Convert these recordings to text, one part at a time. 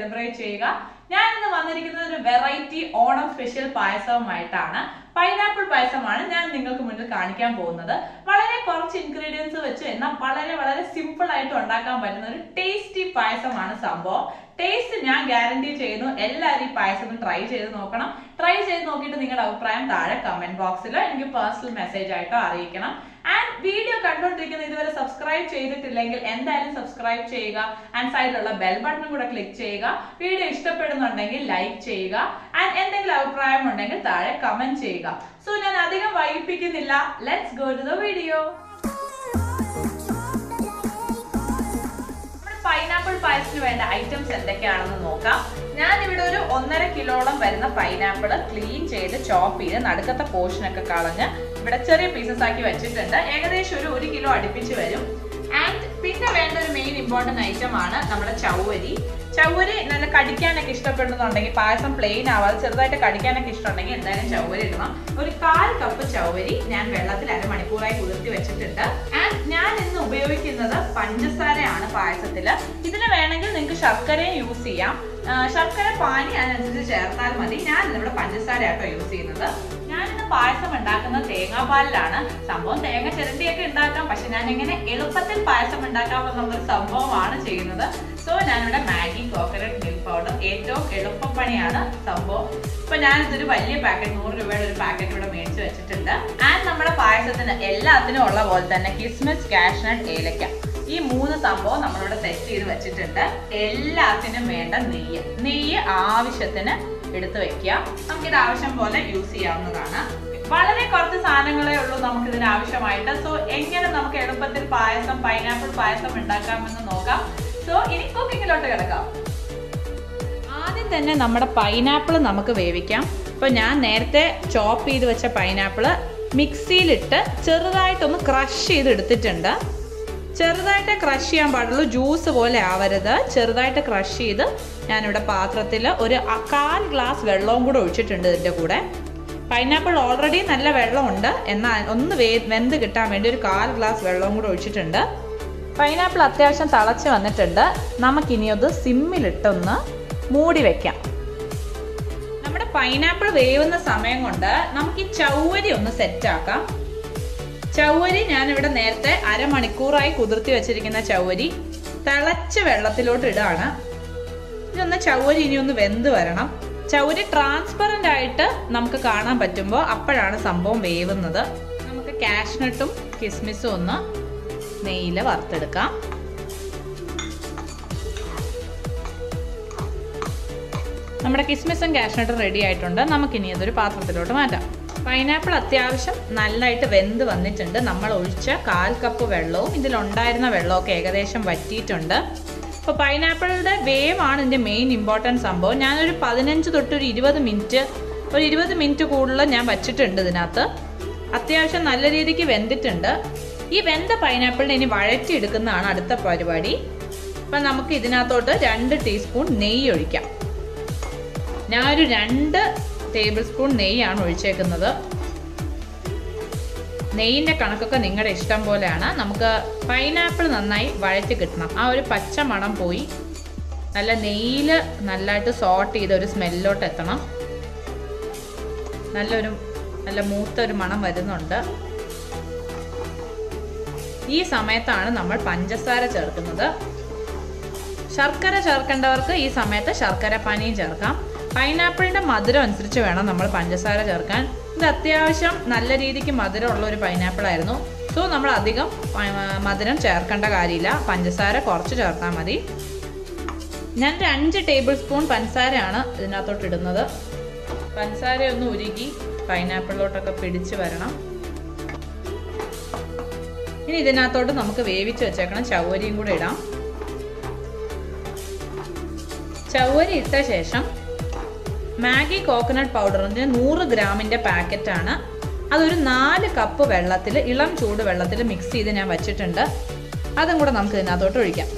celebrate ചെയ്യുക ഞാൻ ഇന്ന് വന്നിരിക്കുന്നത് ഒരു വെറൈറ്റി ഓണം സ്പെഷ്യൽ പായസവുമായിട്ടാണ് പൈനാപ്പിൾ പായസമാണ് ഞാൻ നിങ്ങൾക്ക് മുന്നിൽ കാണിക്കാൻ പോകുന്നത് വളരെ കുറച്ച് ഇൻഗ്രീഡിയൻസ് വെച്ച് എന്നാൽ വളരെ വളരെ സിമ്പിൾ ആയിട്ട് ഉണ്ടാക്കാൻ പറ്റുന്ന ഒരു ടേസ്റ്റി പായസമാണ് സംഭവം ടേസ്റ്റ് ഞാൻ ഗ്യാരണ്ടി ചെയ്യുന്നു എല്ലാവരും ഈ പായസം ട്രൈ ചെയ്ത് നോക്കണം ട്രൈ ചെയ്ത് നോക്കിയിട്ട് നിങ്ങളുടെ അഭിപ്രായം താഴെ കമന്റ് ബോക്സിലോ എനിക്ക് പേഴ്സണൽ മെസ്സേജ് ആയിട്ടോ അറിയിക്കണം ആൻഡ് വീഡിയോ കണ്ടുകൊണ്ടിരിക്കുന്ന ഇതുവരെ സബ്സ്ക്രൈബ് ചെയ്തിട്ടില്ലെങ്കിൽ എന്തായാലും സബ്സ്ക്രൈബ് ചെയ്യുക ആൻഡ് സൈഡിലുള്ള ബെൽ ബട്ടണും കൂടെ ക്ലിക്ക് ചെയ്യുക വീഡിയോ ഇഷ്ടപ്പെടുന്നുണ്ടെങ്കിൽ ലൈക്ക് ചെയ്യുക ആൻഡ് എന്തെങ്കിലും അഭിപ്രായം ഉണ്ടെങ്കിൽ താഴെ കമന്റ് ചെയ്യുക സോ ഞാൻ അധികം വൈകിപ്പിക്കുന്നില്ല let's go to the video pineapple പായസത്തിന് വേണ്ട ഐറ്റംസ് എന്തൊക്കെയാണെന്ന് നോക്കാം ഞാൻ ഇവിടെ ഒരു ഒന്നര കിലോളം വരുന്ന പൈനാപ്പിൾ ക്ലീൻ ചെയ്ത് ചോപ്പ് ചെയ്ത് നടുക്കത്തെ പോർഷൻ ഒക്കെ കളഞ്ഞ് ഇവിടെ ചെറിയ പീസസ് ആക്കി വെച്ചിട്ടുണ്ട് ഏകദേശം ഒരു ഒരു കിലോ അടുപ്പിച്ച് വരും ആൻഡ് പിന്നെ വേണ്ട ഒരു മെയിൻ ഇമ്പോർട്ടന്റ് ഐറ്റം ആണ് നമ്മുടെ ചൗവരി ചൗവരി നല്ല കടിക്കാനൊക്കെ ഇഷ്ടപ്പെടുന്നുണ്ടെങ്കിൽ പായസം പ്ലെയിൻ ആവാതെ ചെറുതായിട്ട് കടിക്കാനൊക്കെ ഇഷ്ടമുണ്ടെങ്കിൽ എന്തായാലും ചൗവരി ഇടണം ഒരു കാൽ കപ്പ് ചൗവരി ഞാൻ വെള്ളത്തിൽ അരമണിക്കൂറായി കുതിർത്തി വെച്ചിട്ടുണ്ട് ആൻഡ് ഞാൻ ഇന്ന് ഉപയോഗിക്കുന്നത് പഞ്ചസാരയാണ് പായസത്തില് ഇതിന് വേണമെങ്കിൽ നിങ്ങൾക്ക് ശർക്കരയും യൂസ് ചെയ്യാം ആ, ശർക്കര പാനി അതിനനുസരിച്ച് ചേർത്താൽ മതി ഞാൻ ഇവിടെ പഞ്ചസാര ആട്ടോ യൂസ് ചെയ്യുന്നത് ഞാനിന്ന് പായസം ഉണ്ടാക്കുന്നത് തേങ്ങാപ്പാലിലാണ് സംഭവം തേങ്ങ ചിരണ്ടിയൊക്കെ ഉണ്ടാക്കാം പക്ഷെ ഞാൻ എങ്ങനെ എളുപ്പത്തിൽ പായസം ഉണ്ടാക്കാം എന്നുള്ളൊരു സംഭവമാണ് ചെയ്യുന്നത് സോ ഞാനിവിടെ മാഗി കോക്കനട്ട് മിൽക്ക് പൗഡർ ഏറ്റവും എളുപ്പപ്പണിയാണ് സംഭവം ഇപ്പൊ ഞാനിതൊരു വലിയ പാക്കറ്റ് നൂറ് രൂപയുടെ ഒരു പാക്കറ്റ് ഇവിടെ മേടിച്ച് വെച്ചിട്ടുണ്ട് ആൻഡ് നമ്മുടെ പായസത്തിന് എല്ലാത്തിനും ഉള്ള പോലെ തന്നെ കിസ്മിസ് കാഷ്നട്ട് ഏലക്ക ഈ മൂന്ന് സംഭവം നമ്മളിവിടെ സെറ്റ് ചെയ്ത് വെച്ചിട്ടുണ്ട് എല്ലാത്തിനും വേണ്ട നെയ്യ് നെയ്യ് ആവശ്യത്തിന് എടുത്തു വെക്കുക നമുക്കിത് ആവശ്യം പോലെ യൂസ് ചെയ്യാവുന്നതാണ് വളരെ കുറച്ച് സാധനങ്ങളേ ഉള്ളൂ നമുക്ക് ഇതിന് ആവശ്യമായിട്ട് സോ എങ്ങനെ നമുക്ക് എളുപ്പത്തിൽ പായസം പൈനാപ്പിൾ പായസം ഉണ്ടാക്കാമെന്ന് നോക്കാം സോ ഇനി കുക്കിങ്ങിലോട്ട് കിടക്കാം ആദ്യം തന്നെ നമ്മുടെ പൈനാപ്പിൾ നമുക്ക് വേവിക്കാം ഇപ്പൊ ഞാൻ നേരത്തെ ചോപ്പ് ചെയ്ത് വെച്ച പൈനാപ്പിൾ മിക്സിയിലിട്ട് ചെറുതായിട്ടൊന്ന് ക്രഷ് ചെയ്ത് എടുത്തിട്ടുണ്ട് ചെറുതായിട്ട് ക്രഷ് ചെയ്യാൻ പാടുള്ളൂ ജ്യൂസ് പോലെ ആവരുത് ചെറുതായിട്ട് ക്രഷ് ചെയ്ത് ഞാനിവിടെ പാത്രത്തിൽ ഒരു അ- കാൽ ഗ്ലാസ് വെള്ളവും കൂടെ ഒഴിച്ചിട്ടുണ്ട് ഇതിൻ്റെ കൂടെ പൈനാപ്പിൾ ഓൾറെഡി നല്ല വെള്ളമുണ്ട് എന്നാൽ ഒന്ന് വേ വെന്ത് കിട്ടാൻ വേണ്ടി ഒരു കാൽ ഗ്ലാസ് വെള്ളവും കൂടെ ഒഴിച്ചിട്ടുണ്ട് പൈനാപ്പിൾ അത്യാവശ്യം തിളച്ച് വന്നിട്ടുണ്ട് നമുക്കിനി അത് സിമ്മിലിട്ടൊന്ന് മൂടി വെക്കാം നമ്മുടെ പൈനാപ്പിൾ വേവുന്ന സമയം കൊണ്ട് നമുക്ക് ഈ ചൗവരി ഒന്ന് സെറ്റ് ആക്കാം ചൗവരി ഞാനിവിടെ നേരത്തെ അരമണിക്കൂറായി കുതിർത്തി വെച്ചിരിക്കുന്ന ചൗവരി തിളച്ച വെള്ളത്തിലോട്ട് ഇടാണ് ഇതൊന്ന് ചൗവരി ഇനി ഒന്ന് വെന്ത് വരണം ചൗവരി ട്രാൻസ്പെറന്റ് ആയിട്ട് നമുക്ക് കാണാൻ പറ്റുമ്പോൾ അപ്പോഴാണ് സംഭവം വേവുന്നത് നമുക്ക് കാഷ്നട്ടും കിസ്മിസും ഒന്ന് നെയ്യിൽ വറുത്തെടുക്കാം നമ്മുടെ കിസ്മിസും കാഷ്നട്ടും റെഡി ആയിട്ടുണ്ട് നമുക്കിനി അതൊരു പാത്രത്തിലോട്ട് മാറ്റാം പൈനാപ്പിൾ അത്യാവശ്യം നല്ലതായിട്ട് വെന്ത് വന്നിട്ടുണ്ട് നമ്മൾ ഒഴിച്ച കാൽ കപ്പ് വെള്ളവും ഇതിലുണ്ടായിരുന്ന വെള്ളമൊക്കെ ഏകദേശം വറ്റിയിട്ടുണ്ട് അപ്പോൾ പൈനാപ്പിളിൻ്റെ വേവാണ് ഇതിൻ്റെ മെയിൻ ഇമ്പോർട്ടൻറ്റ് സംഭവം ഞാനൊരു പതിനഞ്ച് തൊട്ട് ഒരു ഇരുപത് മിനിറ്റ് ഒരു ഇരുപത് മിനിറ്റ് കൂടുതൽ ഞാൻ വച്ചിട്ടുണ്ട് ഇതിനകത്ത് അത്യാവശ്യം നല്ല രീതിക്ക് വെന്തിട്ടുണ്ട് ഈ വെന്ത പൈനാപ്പിളിനെ ഇനി വഴറ്റിയെടുക്കുന്നതാണ് അടുത്ത പരിപാടി അപ്പം നമുക്ക് ഇതിനകത്തോട്ട് രണ്ട് ടീസ്പൂൺ നെയ്യ് ഒഴിക്കാം ഞാനൊരു രണ്ട് ടേബിൾ സ്പൂൺ നെയ്യാണ് ഒഴിച്ചേക്കുന്നത് നെയ്യിൻ്റെ കണക്കൊക്കെ നിങ്ങളുടെ ഇഷ്ടം പോലെയാണ് നമുക്ക് പൈനാപ്പിൾ നന്നായി വഴറ്റി കിട്ടണം ആ ഒരു പച്ച മണം പോയി നല്ല നെയ്യിൽ നല്ലതായിട്ട് സോട്ട് ചെയ്ത ഒരു സ്മെല്ലോട്ട് എത്തണം നല്ലൊരു നല്ല മൂത്ത ഒരു മണം വരുന്നുണ്ട് ഈ സമയത്താണ് നമ്മൾ പഞ്ചസാര ചേർക്കുന്നത് ശർക്കര ചേർക്കേണ്ടവർക്ക് ഈ സമയത്ത് ശർക്കര പാനിയും ചേർക്കാം പൈനാപ്പിളിൻ്റെ മധുരം അനുസരിച്ച് വേണം നമ്മൾ പഞ്ചസാര ചേർക്കാൻ ഇത് അത്യാവശ്യം നല്ല രീതിക്ക് മധുരമുള്ള ഒരു പൈനാപ്പിൾ ആയിരുന്നു സോ നമ്മൾ അധികം പ- മധുരം ചേർക്കേണ്ട കാര്യമില്ല പഞ്ചസാര കുറച്ച് ചേർത്താൽ മതി ഞാൻ ഒരു അഞ്ച് ടേബിൾ സ്പൂൺ പഞ്ചസാരയാണ് ഇതിനകത്തോട്ട് ഇടുന്നത് പഞ്ചസാര ഒന്ന് ഉരുകി പൈനാപ്പിളിലോട്ടൊക്കെ പിടിച്ച് വരണം ഇനി ഇതിനകത്തോട്ട് നമുക്ക് വേവിച്ച് വെച്ചേക്കണം ചവരിയും കൂടെ ഇടാം ചവരി ഇട്ട ശേഷം മാഗി കോക്കനട്ട് പൗഡറിൻ്റെ നൂറ് ഗ്രാമിൻ്റെ പാക്കറ്റാണ് അതൊരു നാല് കപ്പ് വെള്ളത്തിൽ ഇളം ചൂട് വെള്ളത്തിൽ മിക്സ് ചെയ്ത് ഞാൻ വച്ചിട്ടുണ്ട് അതും കൂടെ നമുക്ക് ഇതിനകത്തോട്ട് ഒഴിക്കാം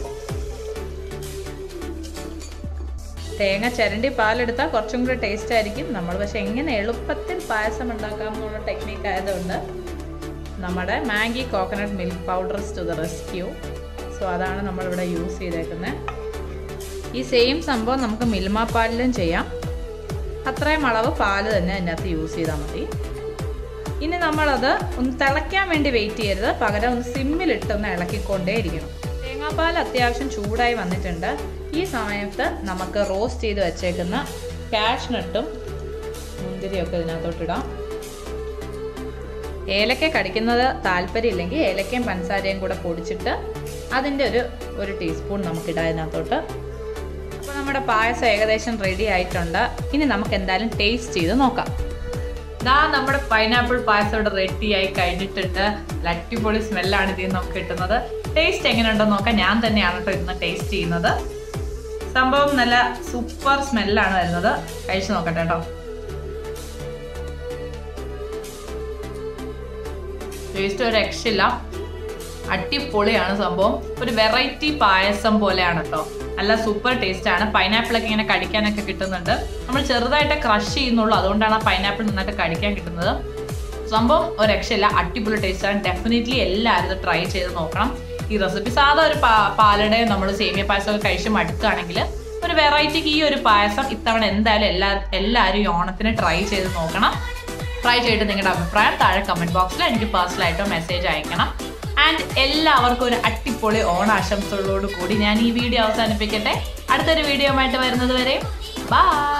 തേങ്ങ ചിരണ്ടി പാലെടുത്താൽ കുറച്ചും കൂടി ടേസ്റ്റ് ആയിരിക്കും നമ്മൾ പക്ഷെ എങ്ങനെ എളുപ്പത്തിൽ പായസം ഉണ്ടാക്കാം എന്നുള്ള ടെക്നിക്ക് ആയതുകൊണ്ട് നമ്മുടെ Maggi coconut milk powder to the rescue so അതാണ് നമ്മളിവിടെ യൂസ് ചെയ്തേക്കുന്നത് ഈ സെയിം സംഭവം നമുക്ക് മിൽമ പാലിലും ചെയ്യാം അത്രയും അളവ് പാല് തന്നെ അതിനകത്ത് യൂസ് ചെയ്താൽ മതി ഇനി നമ്മളത് ഒന്ന് തിളയ്ക്കാൻ വേണ്ടി വെയിറ്റ് ചെയ്യരുത് പകരം ഒന്ന് സിമ്മിലിട്ട് ഒന്ന് ഇളക്കിക്കൊണ്ടേ ഇരിക്കണം തേങ്ങാപ്പാൽ അത്യാവശ്യം ചൂടായി വന്നിട്ടുണ്ട് ഈ സമയത്ത് നമുക്ക് റോസ്റ്റ് ചെയ്ത് വെച്ചേക്കുന്ന കാഷ്നട്ടും മുന്തിരിയൊക്കെ ഇതിനകത്തോട്ടിടാം ഏലക്ക കടിക്കുന്നത് താല്പര്യമില്ലെങ്കിൽ ഏലക്കയും പഞ്ചസാരയും കൂടെ പൊടിച്ചിട്ട് അതിൻ്റെ ഒരു ഒരു ടീസ്പൂൺ നമുക്കിടാം ഇതിനകത്തോട്ട് അപ്പോൾ നമ്മുടെ പായസം ഏകദേശം റെഡി ആയിട്ടുണ്ട് ഇനി നമുക്ക് എന്തായാലും ടേസ്റ്റ് ചെയ്ത് നോക്കാം ദാ നമ്മുടെ പൈനാപ്പിൾ പായസം ഇവിടെ റെഡി ആയി കഴിഞ്ഞിട്ടുണ്ട് നല്ല അടിപൊളി സ്മെല്ലാണ് ഇതിൽ നിന്ന് നമുക്ക് കിട്ടുന്നത് ടേസ്റ്റ് എങ്ങനെയുണ്ടോ നോക്കാം ഞാൻ തന്നെയാണ് കേട്ടോ ഇന്ന് ടേസ്റ്റ് ചെയ്യുന്നത് സംഭവം നല്ല സൂപ്പർ സ്മെല്ലാണ് വരുന്നത് കഴിച്ചു നോക്കട്ടെ കേട്ടോ ടേസ്റ്റ് ഒരു രക്ഷയില്ല അടിപൊളിയാണ് സംഭവം ഒരു വെറൈറ്റി പായസം പോലെയാണ് കേട്ടോ നല്ല സൂപ്പർ ടേസ്റ്റ് ആണ് പൈനാപ്പിൾ ഒക്കെ ഇങ്ങനെ കടിക്കാനൊക്കെ കിട്ടുന്നുണ്ട് നമ്മൾ ചെറുതായിട്ട് ക്രഷ് ചെയ്യുന്നുള്ളൂ അതുകൊണ്ടാണ് ആ പൈനാപ്പിൾ നന്നായിട്ട് കടിക്കാൻ കിട്ടുന്നത് സംഭവം ഒരു രക്ഷയില്ല അടിപൊളി ടേസ്റ്റ് ആണ് ഡെഫിനറ്റ്ലി എല്ലാവരും ഇത് ട്രൈ ചെയ്ത് നോക്കണം ഈ റെസിപ്പി സാധാ ഒരു പാ പാലടയും നമ്മൾ സേമിയ പായസം ഒക്കെ കഴിച്ച് മടുക്കുകയാണെങ്കിൽ ഒരു വെറൈറ്റിക്ക് ഈ ഒരു പായസം ഇത്തവണ എന്തായാലും എല്ലാ എല്ലാവരും ഈ ഓണത്തിന് ട്രൈ ചെയ്ത് നോക്കണം ട്രൈ ചെയ്തിട്ട് നിങ്ങളുടെ അഭിപ്രായം താഴെ കമന്റ് ബോക്സിൽ എനിക്ക് പേഴ്സണലായിട്ടോ മെസ്സേജ് അയക്കണം ആൻഡ് എല്ലാവർക്കും ഒരു അടിപൊളി ഓണാശംസകളോട് കൂടി ഞാൻ ഈ വീഡിയോ അവസാനിപ്പിക്കട്ടെ അടുത്തൊരു വീഡിയോ ആയിട്ട് വരുന്നത് വരെ ബൈ